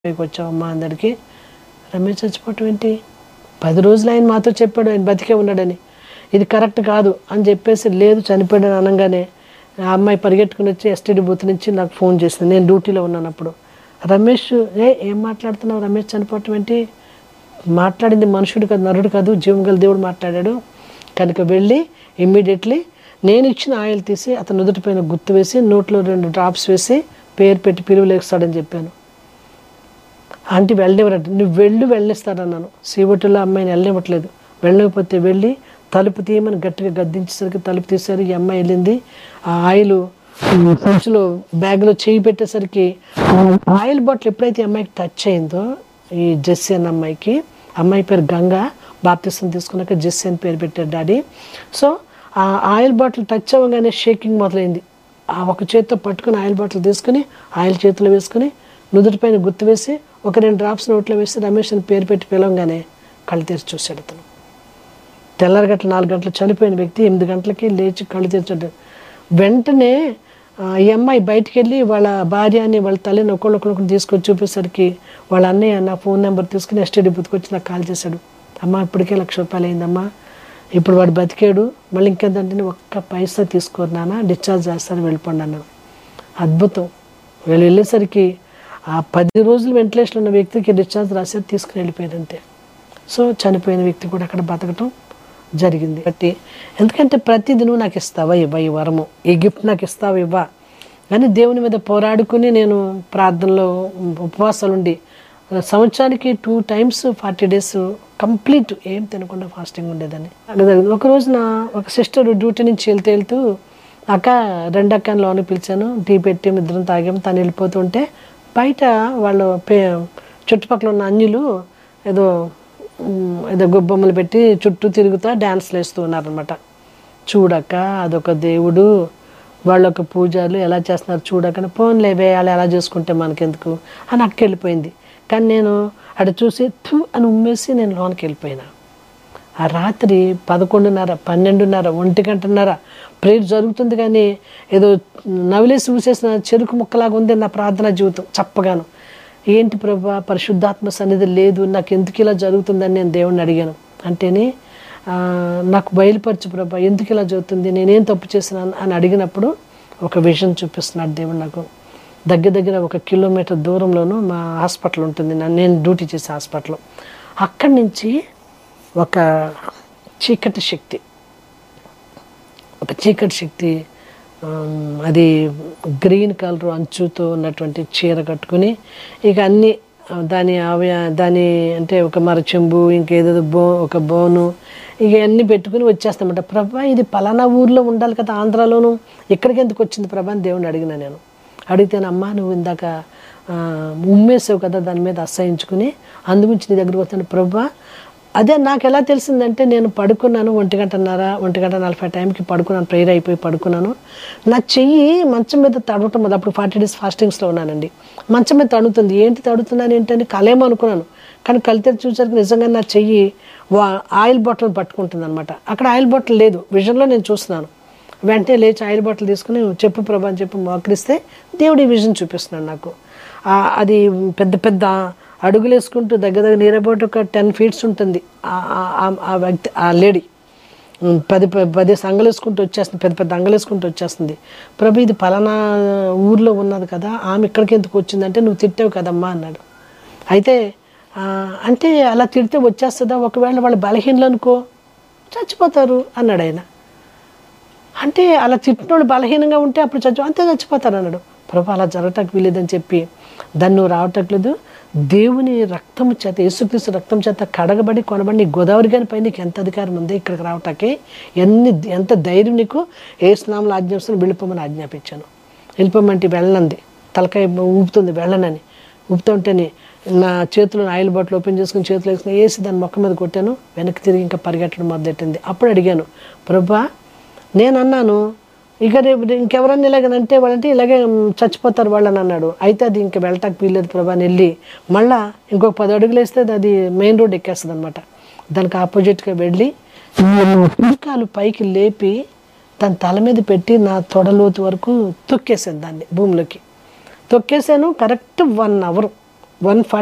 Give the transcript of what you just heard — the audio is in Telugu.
పైకి వచ్చావమ్మా అందరికి రమేష్ చచ్చిపోవటం ఏంటి పది రోజులు ఆయన మాతో చెప్పాడు ఆయన బతికే ఉన్నాడని ఇది కరెక్ట్ కాదు అని చెప్పేసి లేదు చనిపోయాడని అనగానే ఆ అమ్మాయి పరిగెట్టుకుని వచ్చి ఎస్టీడీ బూత్ నుంచి నాకు ఫోన్ చేసింది నేను డ్యూటీలో ఉన్నాను అప్పుడు రమేష్ ఏ ఏం మాట్లాడుతున్నావు రమేష్ చనిపోవటం ఏంటి మాట్లాడింది మనుషుడు కాదు నరుడు కాదు జీవం గల దేవుడు మాట్లాడాడు కనుక వెళ్ళి ఇమ్మీడియట్లీ నేను ఇచ్చిన ఆయిల్ తీసి అతను నుదుటిపైన గుర్తు వేసి నోట్లో రెండు డ్రాప్స్ వేసి పేరు పెట్టి పిలువలేస్తాడని చెప్పాను ఆంటీ వెళ్ళనివ్వరంట నువ్వు వెళ్ళు వెళ్ళిస్తాడన్నాను సీవటిలో అమ్మాయిని వెళ్ళనివ్వట్లేదు వెళ్ళకపోతే వెళ్ళి తలుపు తీయమని గట్టిగా గద్దించేసరికి తలుపు తీశారు ఈ అమ్మాయి వెళ్ళింది ఆ ఆయిల్ సంచిలో బ్యాగ్లో చేయి పెట్టేసరికి ఆ ఆయిల్ బాటిల్ ఎప్పుడైతే ఈ అమ్మాయికి టచ్ అయిందో ఈ జెస్సీ అన్న అమ్మాయికి అమ్మాయి పేరు గంగా బాప్తిసం తీసుకున్నాక జెస్సీ అని పేరు పెట్టారు డాడీ సో ఆ ఆయిల్ బాటిల్ టచ్ అవ్వగానే షేకింగ్ మొదలైంది ఆ ఒక చేతితో పట్టుకుని ఆయిల్ బాటిల్ తీసుకుని ఆయిల్ చేతిలో వేసుకుని నుదుటిపైన గుర్తు వేసి ఒక రెండు డ్రాప్స్ నోట్లో వేసి రమేష్ అని పేరు పెట్టి పిలవగానే కళ్ళు తెరిచి చూశాడు అతను తెల్లారి గంటల నాలుగు గంటలు చనిపోయిన వ్యక్తి ఎనిమిది గంటలకి లేచి కళ్ళు తెరిచాడు వెంటనే ఆ, ఈ అమ్మాయి బయటికి వెళ్ళి వాళ్ళ భార్యని వాళ్ళ తల్లిని ఒకళ్ళొకళ్ళొకరు తీసుకొచ్చి చూపేసరికి వాళ్ళ అన్నయ్య నా ఫోన్ నెంబర్ తీసుకుని ఎస్టీడీ బుత్తుకొచ్చి నాకు కాల్ చేశాడు అమ్మ ఇప్పటికే లక్ష రూపాయలు అయిందమ్మా ఇప్పుడు వాడు బతికాడు మళ్ళీ ఇంకేంటంటే ఒక్క పైసా తీసుకోరు నాన్న డిశ్చార్జ్ చేస్తారు వెళ్ళిపోండి అన్నాను అద్భుతం వీళ్ళు వెళ్ళేసరికి ఆ పది రోజులు వెంటిలేషన్ ఉన్న వ్యక్తికి డిశ్చార్జ్ రాశారు తీసుకుని వెళ్ళిపోయారు అంతే సో చనిపోయిన వ్యక్తి కూడా అక్కడ బతకటం జరిగింది బట్టి ఎందుకంటే ప్రతిది నువ్వు నాకు ఇస్తావా ఇవ్వ ఈ వరము ఈ గిఫ్ట్ నాకు ఇస్తావా ఇవ్వ కానీ దేవుని మీద పోరాడుకుని నేను ప్రార్థనలో ఉపవాసాలు ఉండి సంవత్సరానికి two times forty days complete ఏం తినకుండా ఫాస్టింగ్ ఉండేదని అలా జరిగింది ఒక రోజున ఒక సిస్టర్ డ్యూటీ నుంచి వెళ్తూ వెళ్తూ అక్క రెండు అక్క లోనికి పిలిచాను టీ పెట్టి ఇద్దరం తాగాము తను వెళ్ళిపోతుంటే బయట వాళ్ళు పే చుట్టుపక్కల ఉన్న అన్యులు ఏదో ఉమ్, ఏదో గొబ్బమ్మలు పెట్టి చుట్టూ తిరుగుతా డ్యాన్స్లు వేస్తూ ఉన్నారనమాట చూడక అదొక దేవుడు వాళ్ళొక పూజలు ఎలా చేస్తున్నారు చూడక పోన్లేవే వాళ్ళు ఎలా చేసుకుంటే మనకెందుకు అని అక్క వెళ్ళిపోయింది కానీ నేను అటు చూసి థూ అని ఉమ్మేసి నేను లోనికి వెళ్ళిపోయినా ఆ రాత్రి పదకొండున్నర పన్నెండున్నర ఒంటి గంటన్నర ప్రేయర్ జరుగుతుంది కానీ ఏదో నవిలేసి ఊసేసిన చెరుకు ముక్కలాగా ఉంది నా ప్రార్థనా జీవితం చప్పగాను ఏంటి ప్రభా పరిశుద్ధాత్మ సన్నిధి లేదు నాకు ఎందుకు ఇలా జరుగుతుందని నేను దేవుణ్ణి అడిగాను అంటేనే ఆ, నాకు బయలుపరచు ప్రభా ఎందుకు ఇలా జరుగుతుంది నేనేం తప్పు చేసినాను అని అడిగినప్పుడు ఒక విజన్ చూపిస్తున్నాడు దేవుడు నాకు దగ్గర దగ్గర ఒక కిలోమీటర్ దూరంలోనూ మా హాస్పిటల్ ఉంటుంది నా- నేను డ్యూటీ చేసే హాస్పిటల్ అక్కడి నుంచి ఒక చీకటి శక్తి ఒక చీకటి శక్తి ఆమ్, అది గ్రీన్ కలర్ అంచుతో ఉన్నటువంటి చీర కట్టుకుని ఇక అన్ని ఆ, దాని అవయ దాని అంటే ఒక మరచెంబు ఇంకేదో బో ఒక బోను ఇక అన్నీ పెట్టుకుని వచ్చేస్తామంట ప్రభా ఇది పలానా ఊర్లో ఉండాలి కదా ఆంధ్రాలోను ఇక్కడికి ఎందుకు వచ్చింది ప్రభా అని దేవుని అడిగిన నేను అడిగితేనే అమ్మా నువ్వు ఇందాక ఆ, ఉమ్మేసావు కదా దాని మీద అసహించుకుని అందుగురించి నీ దగ్గరకు వస్తాను ప్రభా అదే నాకు ఎలా తెలిసిందంటే నేను పడుకున్నాను ఒంటి గంటన్నర ఒంటి గంట నలభై టైంకి పడుకున్నాను ప్రేయర్ అయిపోయి పడుకున్నాను నా చెయ్యి మంచం మీద తడవటం అది అప్పుడు ఫార్టీ డేస్ ఫాస్టింగ్స్లో ఉన్నానండి మంచం మీద తడుతుంది ఏంటి తడుతున్నాను ఏంటని కలేమో అనుకున్నాను కానీ కలితే చూసరికి నిజంగా నా చెయ్యి వా ఆయిల్ బాటిల్ పట్టుకుంటుంది అనమాట అక్కడ ఆయిల్ బాటిల్ లేదు విజన్లో నేను చూస్తున్నాను వెంటనే లేచి ఆయిల్ బాటిల్ తీసుకుని చెప్పు ప్రభా అని చెప్పి మోకరిస్తే దేవుడు ఈ విజన్ చూపిస్తున్నాడు నాకు ఆ, అది పెద్ద పెద్ద అడుగులు వేసుకుంటూ దగ్గర దగ్గర నీరబోట్ ఒక టెన్ ఫీట్స్ ఉంటుంది ఆ- ఆ- ఆ- ఆ వ్యక్తి ఆ లేడీ ఉమ్, పది ప- పది అంగలు వేసుకుంటూ వచ్చేస్తుంది పెద్ద పెద్ద అంగలు వేసుకుంటూ వచ్చేస్తుంది ప్రభు ఇది పలానా ఊర్లో ఉన్నది కదా ఆమె ఇక్కడికి ఎందుకు వచ్చిందంటే నువ్వు తిట్టావు కదమ్మా అన్నాడు అయితే ఆ, అంటే అలా తిడితే వచ్చేస్తుందా ఒకవేళ వాళ్ళు బలహీనలు అనుకో చచ్చిపోతారు అన్నాడు ఆయన అంటే అలా తిట్టినోడు బలహీనంగా ఉంటే అప్పుడు చచ్చి అంతే చచ్చిపోతారు అన్నాడు ప్రభు అలా జరగటానికి వీలేదని చెప్పి దాన్ని నువ్వు రావటట్లేదు దేవుని రక్తము చేత యేసుక్రీస్తు రక్తం చేత కడగబడి కొనబడి నీ గోదావరి గారి పై నీకు ఎంత అధికారం ఉంది ఇక్కడికి రావటానికి ఎన్ని ఎంత ధైర్యం నీకు ఏ స్నామంలో ఆజ్ఞాపిస్తాను వెళ్ళిపోమని ఆజ్ఞాపించాను వెళ్ళిపోమంటే వెళ్ళనంది తలకాయ ఊపుతుంది వెళ్ళనని ఊపుతుంటేనే నా చేతిలో ఆయిల్ బాటిల్ ఓపెన్ చేసుకుని చేతిలో వేసుకుని వేసి దాని మొక్క మీద కొట్టాను వెనక్కి తిరిగి ఇంకా పరిగెట్టడం మొదలెట్టింది అప్పుడు అడిగాను ప్రభా నేను అన్నాను ఇక రేపు ఇంకెవరన్నా ఇలాగనంటే వాళ్ళంటే ఇలాగే మ్, చచ్చిపోతారు వాళ్ళని అన్నాడు అయితే అది ఇంకా వెళ్ళటానికి వీల్లేదు ప్రభా అని వెళ్ళి మళ్ళా ఇంకొక పది అడుగులు వేస్తే అది మెయిన్ రోడ్ ఎక్కేస్తుంది అనమాట దానికి ఆపోజిట్గా వెళ్ళి పుల్కాలు పైకి లేపి దాని తల మీద పెట్టి నా తొడలోతు వరకు తొక్కేసాను దాన్ని భూమిలోకి తొక్కేసాను కరెక్ట్ వన్ అవర్ వన్